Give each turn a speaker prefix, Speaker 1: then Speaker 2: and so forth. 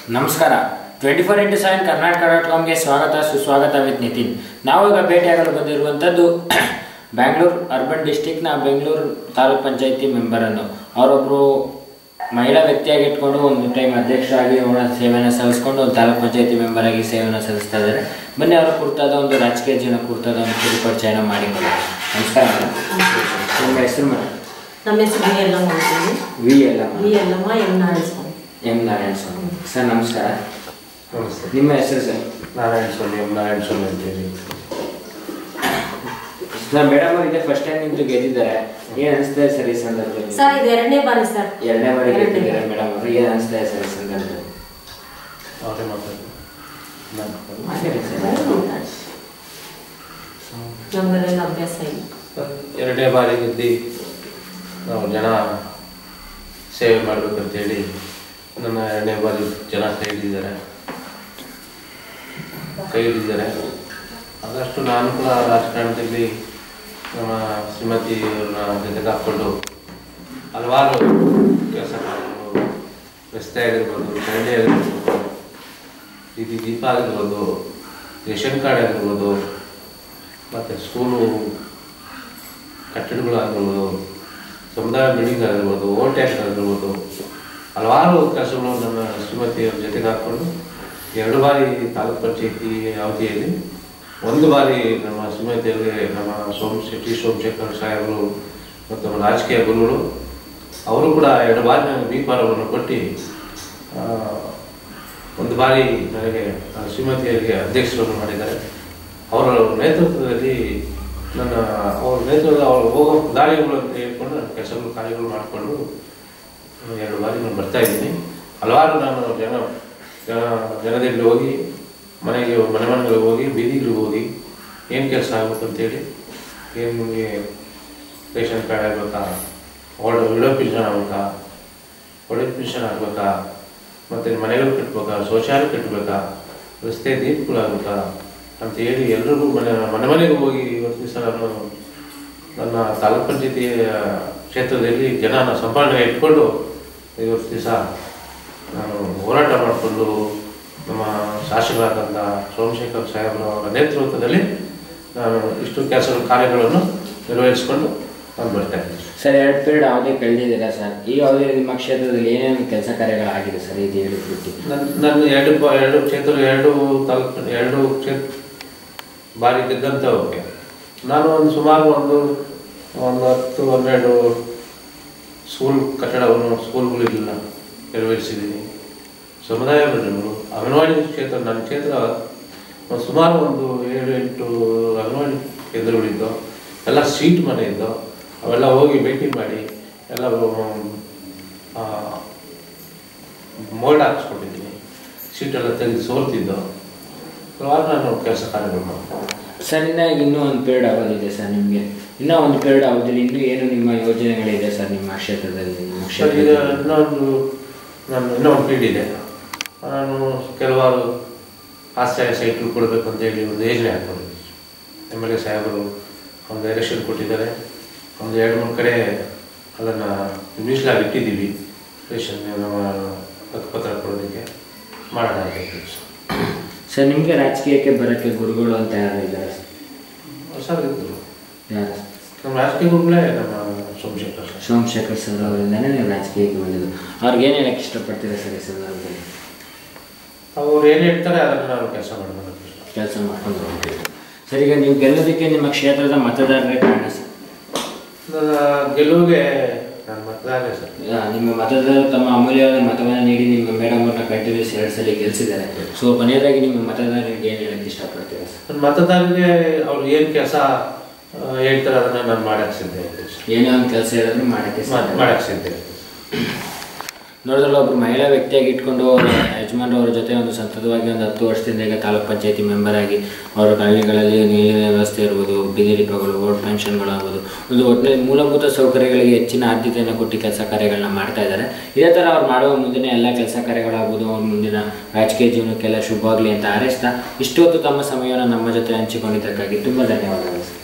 Speaker 1: ನಮಸ್ಕಾರ twenty four into seven Karnataka dot ಕಾಮ್ಗೆ ಸ್ವಾಗತ ಸುಸ್ವಾಗತ ವಿತ್ ನಿತಿನ್ ನಾವು ಈಗ ಭೇಟಿಯಾಗಲು ಬಂದಿರುವಂಥದ್ದು ಬ್ಯಾಂಗ್ಳೂರು ಅರ್ಬನ್ ಡಿಸ್ಟಿಕ್ನ ಬೆಂಗಳೂರು ತಾಲೂಕ್ ಪಂಚಾಯತಿ ಮೆಂಬರನ್ನು ಅವರೊಬ್ಬರು ಮಹಿಳಾ ವ್ಯಕ್ತಿಯಾಗಿ ಇಟ್ಕೊಂಡು ಒಂದು ಟೈಮ್ ಅಧ್ಯಕ್ಷರಾಗಿ ಅವರ ಸೇವೆಯನ್ನು ಸಲ್ಲಿಸ್ಕೊಂಡು ಒಂದು ತಾಲೂಕ್ ಪಂಚಾಯತಿ ಮೆಂಬರ್ ಆಗಿ ಸೇವೆಯನ್ನು ಸಲ್ಲಿಸ್ತಾ ಇದ್ದಾರೆ ಬನ್ನಿ ಅವರ ಕುರಿತಾದ ಒಂದು ರಾಜಕೀಯ ಜೀವನ ಕುರಿತಾದ ಒಂದು ಕಿರು ಪರಿಚಯನ ಮಾಡಿಕೊಳ್ಳೋಣ ನಮಸ್ಕಾರ ಮೇಡಮ್ ನಿಮ್ಮ ಹೆಸರು ಮೇಡಮ್
Speaker 2: ನಮ್ಮ ಹೆಸರು ವಿ ಎಲ್ಲಮ್ಮ ಅಂತೀನಿ
Speaker 1: ವಿ ಎಲ್ಲ
Speaker 2: V Yellamma M Narayanaswamy
Speaker 1: M Narayana Swamy sir ನಮಸ್ಕಾರ
Speaker 3: ನಮಸ್ತೆ
Speaker 1: ನಿಮ್ಮ ಹೆಸರು ಸರ್
Speaker 3: ನಾರಾಯಣ ಸ್ವಾಮಿ ಎಂ ನಾರಾಯಣ ಸ್ವಾಮಿ ಅಂತೇಳಿ
Speaker 1: ಸರ್ ಮೇಡಮ್ ಅವರಿಗೆ ಫಸ್ಟ್ ಟೈಮ್ ನಿಂತು ಗೆದ್ದಿದ್ದಾರೆ ಏನ್ ಅನಿಸ್ತಾ ಸರ್ ಈ ಸಂದರ್ಭದಲ್ಲಿ
Speaker 2: ಸರ್ ಇದು ಎರಡನೇ ಬಾರಿ ಸರ್
Speaker 1: ಎರಡನೇ ಬಾರಿ
Speaker 2: ಎರಡನೇ
Speaker 1: ಗೆದ್ದಿದ್ದಾರೆ
Speaker 2: ಬಾರಿ.
Speaker 1: ಮೇಡಮ್ ಅವರು ಏನ್ ಅನಿಸ್ತಾ ಇದೆ ಸರ್ ಈ ಸಂದರ್ಭದಲ್ಲಿ
Speaker 3: ಅವರೇ ಮಾತಾಡಿ ನಾನು
Speaker 1: ಮಾತಾಡಿ ಸರ್
Speaker 2: ನಮಗೆಲ್ಲ ಅಭ್ಯಾಸ ಇಲ್ಲ
Speaker 3: ಎರಡನೇ ಬಾರಿ ಗೆದ್ದು ನಾವು ಜನ ಸೇವೆ ಮಾಡಬೇಕಂತೇಳಿ ನನ್ನ ಎರಡನೇ ಬಾರಿ ಜನ ಕೈ ಹಿಡಿದಿದ್ದಾರೆ ಕೈ ಹಿಡಿದಿದ್ದಾರೆ ಆದಷ್ಟು ನಾನು ಕೂಡ ರಾಜಕಾರಣದಲ್ಲಿ ನಮ್ಮ ಶ್ರೀಮತಿಯವ್ರನ್ನ ಜೊತೆಗೆ ಹಾಕ್ಕೊಂಡು ಹಲವಾರು ಕೆಲಸ ಕಾರ್ಯಗಳು ರಸ್ತೆ ಆಗಿರ್ಬೋದು ಚರಂಡಿ ಆಗಿರ್ಬೋದು ಬೀದಿ ದೀಪ ಆಗಿರ್ಬೋದು ರೇಷನ್ ಕಾರ್ಡ್ ಆಗಿರ್ಬೋದು ಮತ್ತು ಸ್ಕೂಲು ಕಟ್ಟಡಗಳಾಗಿರ್ಬೋದು ಸಮುದಾಯ ಬಿಲ್ಡಿಂಗ್ ಆಗಿರ್ಬೋದು ಓಟ್ ಟ್ಯಾಕ್ಸ್ ಆಗಿರ್ಬೋದು ಹಲವಾರು ಕೆಲಸಗಳು ನನ್ನ ಶ್ರೀಮತಿಯವ್ರ ಜೊತೆಗೆ ಹಾಕ್ಕೊಂಡು ಎರಡು ಬಾರಿ ತಾಲೂಕ್ ಪಂಚಾಯತಿ ಅವಧಿಯಲ್ಲಿ ಒಂದು ಬಾರಿ ನಮ್ಮ ಶ್ರೀಮತಿಯವರಿಗೆ ನಮ್ಮ ಸೋಮ ಶೆಟ್ಟಿ ಸೋಮಶೇಖರ್ ಸಾಹೇಬರು ಮತ್ತು ನಮ್ಮ ರಾಜಕೀಯ ಗುರುಗಳು ಅವರು ಕೂಡ ಎರಡು ಬಾರಿ ನನಗೆ ಬೀಪಾರವನ್ನು ಕೊಟ್ಟು ಆ, ಒಂದು ಬಾರಿ ನನಗೆ ಆ, ಶ್ರೀಮತಿಯವರಿಗೆ ಅಧ್ಯಕ್ಷರನ್ನು ಮಾಡಿದ್ದಾರೆ ಅವರ ನೇತೃತ್ವದಲ್ಲಿ ನನ್ನ ಅವ್ರ ನೇತೃತ್ವದ ಅವ್ರು ಹೋಗೋ ದಾರಿಗಳು ಅಂತ ಹೇಳ್ಕೊಂಡು ನನ್ನ ಕೆಲಸಗಳು ಕಾರ್ಯಗಳು ಮಾಡಿಕೊಂಡು ಎರಡು ಬಾರಿ ನಾನು ಬರ್ತಾ ಇದ್ದೀನಿ ಹಲವಾರು ನಾನು ಜನ ಜನ ಜನದಲ್ಲಿ ಹೋಗಿ ಮನೆಗೆ ಮನೆ ಮನೆಗಳಿಗೆ ಹೋಗಿ ಬೀದಿಗಳಿಗೆ ಹೋಗಿ ಏನು ಕೆಲಸ ಆಗ್ಬೇಕು ಅಂತೇಳಿ ಏನು ನಿಮಗೆ ರೇಷನ್ ಕಾರ್ಡ್ ಆಗ್ಬೇಕಾ ಓಡ ವಿಡೋ ಪಿನ್ಷನ್ ಆಗ್ಬೇಕಾ ಒಳ್ಳೆ ಪಿನ್ಷನ್ ಆಗ್ಬೇಕಾ ಮತ್ತು ಮನೆಗಳು ಕಟ್ಬೇಕಾ ಶೌಚಾಲಯ ಕಟ್ಟಬೇಕಾ ರಸ್ತೆ ದೀಪಗಳಾಗ್ಬೇಕಾ ಅಂತ ಹೇಳಿ ಎಲ್ರಿಗೂ ಮನೆ ಮನೆ ಮನೆಗೆ ಹೋಗಿ ಇವತ್ತು ದಿವಸ ನಾನು ನನ್ನ ತಾಲೂಕ್ ಪಂಚಾಯತಿ ಕ್ಷೇತ್ರದಲ್ಲಿ ಜನನ ಸಂಪಾದನೆ ಇಟ್ಕೊಂಡು ಇವತ್ತು ದಿವಸ ನಾನು ಹೋರಾಟ ಮಾಡಿಕೊಂಡು ನಮ್ಮ ಶಾಸಕರಾದಂಥ ಸೋಮಶೇಖರ್ ಸಾಹೇಬರ ಅವರ ನೇತೃತ್ವದಲ್ಲಿ ನಾನು ಇಷ್ಟು ಕೆಲಸ ಕಾರ್ಯಗಳನ್ನು ನಿರ್ವಹಿಸಿಕೊಂಡು ನಾನು ಬರ್ತಾ ಇದ್ದೀನಿ
Speaker 1: ಸರ್ ಎರಡು ಪೀರಿಯಡ್ ಅವಧಿ ಕಳೆದಿದ್ದೀರಾ ಸರ್ ಈ ಅವಧಿಯಲ್ಲಿ ನಿಮ್ಮ ಕ್ಷೇತ್ರದಲ್ಲಿ ಏನೇನು ಕೆಲಸ ಕಾರ್ಯಗಳಾಗಿದೆ ಸರ್ ಇದು ಹೇಳಿಬಿಟ್ಟು
Speaker 3: ನನ್ನ ನನ್ನ ಎರಡು ಬ- ಎರಡು ಕ್ಷೇತ್ರ ಎರಡು ತಾಲೂಕು ಎರಡು ಕ್ಷೇತ್ರ ಬಾರಿ ಗೆದ್ದಂಥವ್ರಿಗೆ ನಾನು ಒಂದು ಸುಮಾರು ಒಂದು ಒಂದು ಹತ್ತು ಹನ್ನೆರಡು ಸ್ಕೂಲ್ ಕಟ್ಟಡವನ್ನು ಸ್ಕೂಲ್ಗಳಿಲ್ಲ ನೆರವೇರಿಸಿದ್ದೀನಿ ಸಮುದಾಯ ಭವನಗಳು ಅಂಗನವಾಡಿ ಕ್ಷೇತ್ರ ನನ್ನ ಕ್ಷೇತ್ರ ಒಂದು ಸುಮಾರು ಒಂದು ಏಳು ಎಂಟು ಅಂಗನವಾಡಿ ಕೇಂದ್ರಗಳಿದ್ದು ಎಲ್ಲ ಸೀಟ್ ಮನೆ ಇದ್ದು ಅವೆಲ್ಲ ಹೋಗಿ ಭೇಟಿ ಮಾಡಿ ಎಲ್ಲ ಆ, ಮೋಲ್ಡ್ ಹಾಕ್ಸ್ಕೊಂಡಿದ್ದೀನಿ ಸೀಟೆಲ್ಲ ತೆಗೆದು ಸೋರ್ತಿದ್ದು ಹಲವಾರು ನಾನು ಕೆಲಸ ಕಾರ್ಯಗಳು ಮಾಡ್ತೀನಿ
Speaker 1: ಸರ್ ಇನ್ನ ಇನ್ನೂ ಒಂದು ಪೀರಿಯಡ್ ಅವಧಿ ಇದೆ ಸರ್ ನಿಮಗೆ ಇನ್ನೂ ಒಂದು ಪೀರಿಯಡ್ ಅವಧಿಯಲ್ಲಿ ಇನ್ನೂ ಏನು ನಿಮ್ಮ ಯೋಜನೆಗಳಿದೆ ಸರ್ ನಿಮ್ಮ ಕ್ಷೇತ್ರದಲ್ಲಿ ನಿಮ್ಮ
Speaker 3: ಸರ್ ಈಗ
Speaker 1: ಕ್ಷೇತ್ರದಲ್ಲಿ
Speaker 3: ಇನ್ನೊಂದು ನಾನು ಇನ್ನೊಂದು ಪೀಡ್ ಇದೆ ನಾನು ಕೆಲವಾರು ಆಶ್ರಯ ಸೈಟ್ಗಳು ಕೊಡಬೇಕು ಅಂತ ಹೇಳಿ ಒಂದು ಯೋಜನೆ ಹಾಕ್ಕೊಂಡಿದ್ದೆ ಎಮ್ ಎಲ್ ಎ ಸಾಹೇಬರು ಒಂದು ಎಲೆಕ್ಷನ್ ಕೊಟ್ಟಿದ್ದಾರೆ ಒಂದು ಎರಡು ಮೂರು ಕಡೆ ಅದನ್ನು ಮೀಸಲಾಗಿ ಇಟ್ಟಿದ್ದೀವಿ ರೇಷನ್ ನಮ್ಮ ಹಕ್ಕುಪತ್ರ ಕೊಡೋದಕ್ಕೆ ಮಾಡೋಣ ಅಂತ ಹೇಳಿ ಸರ್.
Speaker 1: ಸರ್ ನಿಮಗೆ ರಾಜಕೀಯಕ್ಕೆ ಬರೋಕ್ಕೆ ಗುರುಗಳು ಅಂತ ಯಾರು ಇದ್ದಾರೆ ಸರ್?
Speaker 3: ಹೊಸದು ಇದ್ರು
Speaker 1: ಯಾರು
Speaker 3: ನಮ್ಮ ರಾಜಕೀಯ ಗುರುಗಳೇ ನಮ್ಮ ಸೋಮಶೇಖರ್ ಸರ್
Speaker 1: ಸೋಮಶೇಖರ್ ಸರ್ ಅವರಿಂದನೇ ನೀವು ರಾಜಕೀಯಕ್ಕೆ ಬಂದಿದ್ದು ಅವ್ರಿಗೆ ಏನು ಹೇಳಕ್ಕೆ ಇಷ್ಟಪಡ್ತೀರಾ ಸರ್ ಈ ಸಂದರ್ಭದಲ್ಲಿ
Speaker 3: ಅವ್ರು ಏನು ಹೇಳ್ತಾರೆ ಅದನ್ನು ನಾನು ಕೆಲಸ ಮಾಡಬೇಕು
Speaker 1: ಕೆಲಸ ಮಾಡ್ಕೊಂಡು ಹೋಗ್ತೀವಿ ಸರ್ ಈಗ ನೀವು ಗೆಲ್ಲೋದಕ್ಕೆ ನಿಮ್ಮ ಕ್ಷೇತ್ರದ ಮತದಾರರೇ ಕಾರಣ ಸರ್
Speaker 3: ನನ್ನ ಗೆಲುವಿಗೆ ನಾನು ಮತದಾರನೇ ಸರ್
Speaker 1: ಈಗ ನಿಮ್ಮ ಮತದಾರರು ತಮ್ಮ ಅಮೂಲ್ಯವಾದ ಮತವನ್ನು ನೀಡಿ ನಿಮ್ಮ ಮೇಡಮ್ ಅವ್ರನ್ನ ಕಂಟಿನ್ಯೂಸ್ ಎರಡು ಸಲ ಗೆಲ್ಲಿಸಿದ್ದಾರೆ ಸೊ ಕೊನೆಯದಾಗಿ ನಿಮ್ಮ ಮತದಾರರಿಗೆ ಏನು ಹೇಳಕ್ಕೆ ಇಷ್ಟಪಡ್ತೀರಾ ಸರ್
Speaker 3: ನನ್ನ ಮತದಾರರಿಗೆ ಅವ್ರು ಏನು ಕೆಲಸ ಹೇಳ್ತಾರೆ ಅದನ್ನ ನಾನು ಮಾಡಕ್ಕೆ ಸಿದ್ಧ ಇದ್ದೀನಿ ಸರ್.
Speaker 1: ಏನೇ ಒಂದು ಕೆಲಸ ಹೇಳಿದ್ರು ಮಾಡೋಕ್ಕೆ
Speaker 3: ಮಾ-
Speaker 1: ಸಾಧ್ಯ.
Speaker 3: ಮಾಡಕ್ಕೆ ಸಿದ್ಧ ಇದ್ದೀನಿ.
Speaker 1: ನೋಡಿದ್ರಲ್ಲ ಒಬ್ರು ಮಹಿಳಾ ವ್ಯಕ್ತಿಯಾಗಿ ಇಟ್ಕೊಂಡು ಅವರ ಯಜಮಾನ್ರು ಅವ್ರ ಜೊತೆ ಒಂದು ಸತತವಾಗಿ ಒಂದು ಹತ್ತು ವರ್ಷದಿಂದ ಈಗ ತಾಲೂಕ್ ಪಂಚಾಯತಿ ಮೆಂಬರ್ ಆಗಿ ಅವರ ಹಳ್ಳಿಗಳಲ್ಲಿ ನೀರಿನ ವ್ಯವಸ್ಥೆ ಇರ್ಬೋದು ಬೀದಿ ದೀಪಗಳು ಓಟ್ ಪೆನ್ಷನ್ಗಳಾಗ್ಬೋದು ಒಂದು ಒಟ್ಟಿನಲ್ಲಿ ಮೂಲಭೂತ ಸೌಕರ್ಯಗಳಿಗೆ ಹೆಚ್ಚಿನ ಆದ್ಯತೆಯನ್ನು ಕೊಟ್ಟು ಕೆಲಸ ಕಾರ್ಯಗಳನ್ನ ಮಾಡ್ತಾ ಇದ್ದಾರೆ ಇದೇ ಥರ ಅವ್ರು ಮಾಡುವ ಮುಂದಿನ ಎಲ್ಲ ಕೆಲಸ ಕಾರ್ಯಗಳಾಗ್ಬೋದು ಅವ್ರ ಮುಂದಿನ ರಾಜಕೀಯ ಜೀವನಕ್ಕೆಲ್ಲ ಶುಭವಾಗಲಿ ಅಂತ ಹಾರೈಸ್ತಾ ಇಷ್ಟೊತ್ತು ತಮ್ಮ ಸಮಯವನ್ನು ನಮ್ಮ ಜೊತೆ ಹಂಚಿಕೊಂಡಿದ್ದಕ್ಕಾಗಿ ತುಂಬ ಧನ್ಯವಾದಗಳು ಸರ್